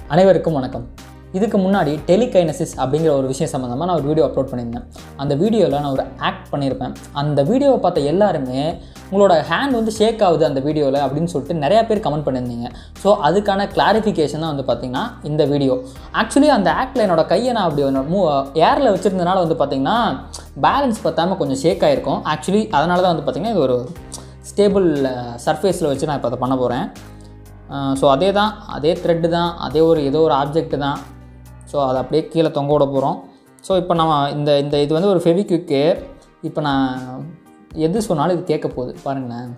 அனைவருக்கும் வணக்கம் இதுக்கு முன்னாடி டெலிகைனசிஸ் அப்படிங்கிற ஒரு விஷயம் சம்மந்தமாக நான் ஒரு வீடியோ அப்லோட் பண்ணியிருந்தேன் அந்த வீடியோவில் நான் ஒரு ஆக்ட் பண்ணியிருப்பேன் அந்த வீடியோவை பார்த்த எல்லாருமே உங்களோட ஹேண்ட் வந்து ஷேக் ஆகுது அந்த வீடியோவில் அப்படின்னு சொல்லிட்டு நிறையா பேர் கமெண்ட் பண்ணியிருந்தீங்க ஸோ அதுக்கான கிளாரிஃபிகேஷன் தான் வந்து பார்த்திங்கன்னா இந்த வீடியோ ஆக்சுவலி அந்த ஆக்டில் என்னோட கையை நான் அப்படி மூ ஏரில் வச்சுருந்தனால வந்து பார்த்திங்கன்னா பேலன்ஸ் பத்தாமல் கொஞ்சம் ஷேக் ஆகிருக்கும் ஆக்சுவலி அதனால தான் வந்து பார்த்திங்கன்னா இது ஒரு ஸ்டேபிள் சர்ஃபேஸில் வச்சு நான் இப்போ அதை பண்ண போகிறேன் ஸோ அதே தான் அதே த்ரெட்டு தான் அதே ஒரு ஏதோ ஒரு ஆப்ஜெக்ட் தான் ஸோ அதை அப்படியே கீழே தொங்க விட போகிறோம் ஸோ இப்போ நம்ம இந்த இந்த இது வந்து ஒரு ஃபெவிக்விக்கு இப்போ நான் எது சொன்னாலும் இது கேட்க போகுது பாருங்களேன்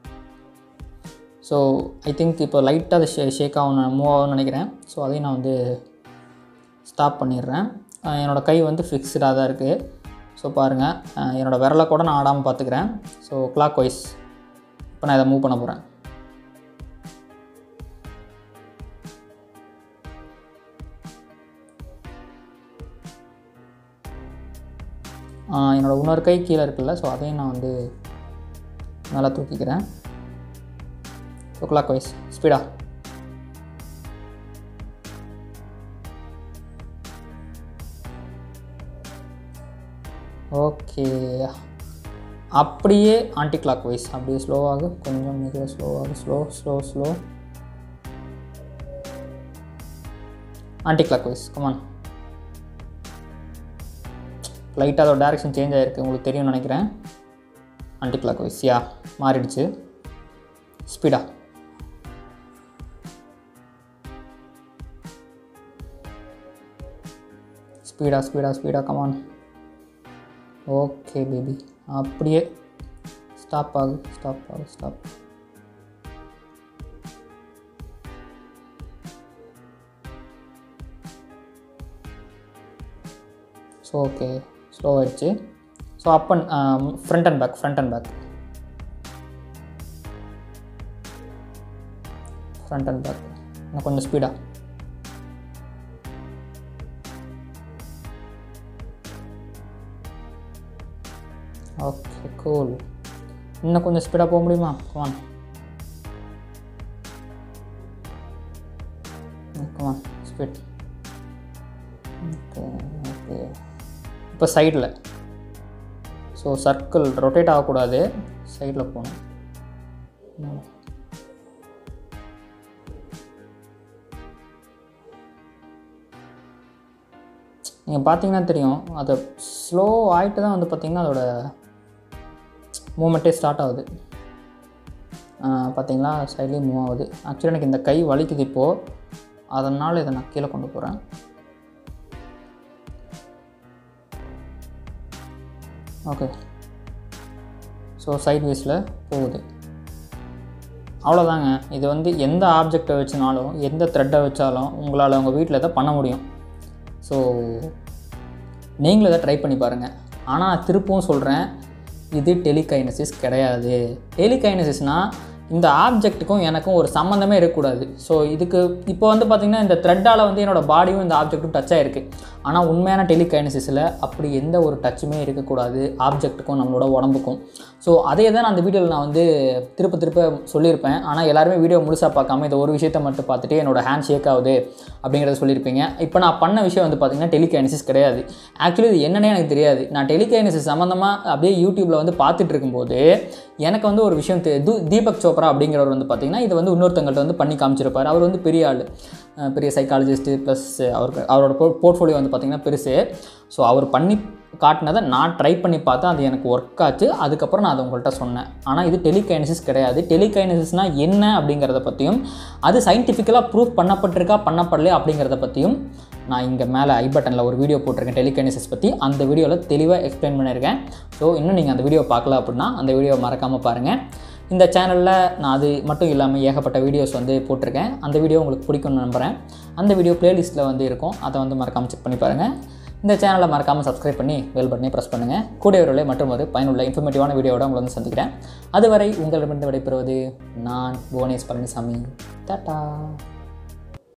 ஸோ ஐ திங்க் இப்போ லைட்டாக அது ஷே ஷேக் ஆகும் மூவ் ஆகும்னு நினைக்கிறேன் ஸோ அதையும் நான் வந்து ஸ்டாப் பண்ணிடுறேன் அஹ் என்னோட கை வந்து ஃபிக்ஸ்டாக தான் இருக்குது ஸோ பாருங்கள் அஹ் என்னோடய விரலை கூட நான் ஆடாமல் பார்த்துக்கிறேன் ஸோ கிளாக் வைஸ் இப்போ நான் இதை மூவ் பண்ண போகிறேன் என்னோடய இன்னொரு கை கீழே இருக்குல்ல ஸோ அதையும் நான் வந்து நல்லா தூக்கிக்கிறேன் ஸோ கிளாக் வைஸ் ஸ்பீடா ஓகே அப்படியே ஆன்டி கிளாக் வைஸ் அப்படியே ஸ்லோவாக கொஞ்சம் மிக ஸ்லோவாக slow slow slow anticlockwise வைஸ் கமான் லைட்டாக அதோட டேரெக்ஷன் சேஞ்ச் ஆகிருக்கு உங்களுக்கு தெரியும்னு நினைக்கிறேன் ஆன்டி கிளாக் வைஸ் யா மாறிடுச்சு ஸ்பீடா ஸ்பீடா ஸ்பீடா ஸ்பீடா கமான் ஓகே பேபி அப்படியே ஸ்டாப் ஆகு ஸ்டாப் ஆகு ஸ்டாப் ஸோ ஓகே ஸ்லோ ஆயிடுச்சு so up and front and back front and back front and back இன்னும் கொஞ்சம் ஸ்பீடாக ஓகே கூல் இன்னும் கொஞ்சம் ஸ்பீடாக போக முடியுமா come on come on speed okay okay இப்போ சைடில் ஸோ சர்க்கிள் ரொட்டேட் ஆகக்கூடாது சைடில் போகணும் ம். நீங்கள் பார்த்தீங்கன்னா தெரியும் அது ஸ்லோ ஆகிட்டு தான் வந்து பார்த்திங்கன்னா அதோட மூமெண்ட்டே ஸ்டார்ட் ஆகுது பார்த்தீங்களா சைட்லேயும் மூவ் ஆகுது ஆக்சுவலி எனக்கு இந்த கை வலிக்குது இப்போது அதனால் இதை நான் கீழே கொண்டு போகிறேன் ஓகே ஸோ சைட் வேஸில் போகுது அவ்வளோதாங்க இது வந்து எந்த ஆப்ஜெக்டை வச்சுனாலும் எந்த த்ரெட்டை வச்சாலும் உங்களால் உங்கள் வீட்டில் இதை பண்ண முடியும் ஸோ நீங்களும் இதை ட்ரை பண்ணி பாருங்கள் ஆனால் திருப்பவும் சொல்கிறேன் இது டெலிகைனசிஸ் கிடையாது டெலிகைனசிஸ்னால் இந்த ஆப்ஜெக்ட்டுக்கும் எனக்கும் ஒரு சம்மந்தமே இருக்கக்கூடாது ஸோ இதுக்கு இப்போ வந்து பார்த்திங்கன்னா இந்த த்ரெட்டால் வந்து என்னோடய பாடியும் இந்த ஆப்ஜெக்ட்டும் டச் ஆகிருக்கு ஆனால் உண்மையான டெலிகைனசிஸில் அப்படி எந்த ஒரு டச்சுமே இருக்கக்கூடாது ஆப்ஜெக்ட்டுக்கும் நம்மளோட உடம்புக்கும் ஸோ அதே தான் நான் அந்த வீடியோவில் நான் வந்து திருப்ப திருப்ப சொல்லியிருப்பேன் ஆனால் எல்லாருமே வீடியோ முழுசாக பார்க்காம இந்த ஒரு விஷயத்தை மட்டும் பார்த்துட்டு என்னோட ஹேண்ட் ஷேக் ஆகுது அப்படிங்கிறத சொல்லியிருப்பீங்க இப்போ நான் பண்ண விஷயம் வந்து பார்த்திங்கன்னா டெலிகைனசிஸ் கிடையாது ஆக்சுவலி இது என்னன்னே எனக்கு தெரியாது நான் டெலிகைனசிஸ் சம்மந்தமாக அப்படியே யூடியூப்பில் வந்து பார்த்துட்டு இருக்கும்போது எனக்கு வந்து ஒரு விஷயம் தெ- து- தீபக் சோப்ரா அப்படிங்கிறவர் வந்து பார்த்திங்கன்னா இது வந்து இன்னொருத்தங்கள்ட்ட வந்து பண்ணி காமிச்சிருப்பார் அவர் வந்து பெரிய ஆள் அஹ் பெரிய சைக்காலஜிஸ்ட்டு ப்ளஸ் அவருக்கு அவரோட போர்ட்ஃபோலியோ வந்து பார்த்திங்கன்னா பெருசு ஸோ அவர் பண்ணி காட்டினதை நான் ட்ரை பண்ணி பார்த்தேன் அது எனக்கு ஒர்க் ஆச்சு அதுக்கப்புறம் நான் அதை உங்கள்கிட்ட சொன்னேன் ஆனால் இது டெலிகைனசிஸ் கிடையாது டெலிகைனசிஸ்னால் என்ன அப்படிங்கிறத பற்றியும் அது சயின்டிஃபிக்கலாக ப்ரூஃப் பண்ணப்பட்டிருக்கா பண்ணப்படலையா அப்படிங்கிறத பற்றியும் நான் இங்கே மேலே ஐ பட்டனில் ஒரு வீடியோ போட்டிருக்கேன் டெலிகைனசிஸ் பற்றி அந்த வீடியோவில் தெளிவாக எக்ஸ்பிளைன் பண்ணியிருக்கேன் ஸோ இன்னும் நீங்கள் அந்த வீடியோ பார்க்கல அப்படின்னா அந்த வீடியோ மறக்காமல் பாருங்கள் இந்த சேனலில் நான் அது மட்டும் இல்லாமல் ஏகப்பட்ட வீடியோஸ் வந்து போட்டிருக்கேன் அந்த வீடியோ உங்களுக்கு பிடிக்கும்னு நம்புகிறேன் அந்த வீடியோ ப்ளேலிஸ்ட்டில் வந்து இருக்கும் அதை வந்து மறக்காமல் செக் பண்ணி பாருங்கள் இந்த சேனலை மறக்காமல் சப்ஸ்கிரைப் பண்ணி பெல் பட்டனை ப்ரெஸ் பண்ணுங்கள் கூடியவர்களே மற்றும் ஒரு பயனுள்ள இன்ஃபர்மேட்டிவான வீடியோவோட உங்களை வந்து சந்திக்கிறேன் அதுவரை உங்களிடமிருந்து விடைபெறுவது நான் புவனேஷ் பழனிசாமி டாட்டா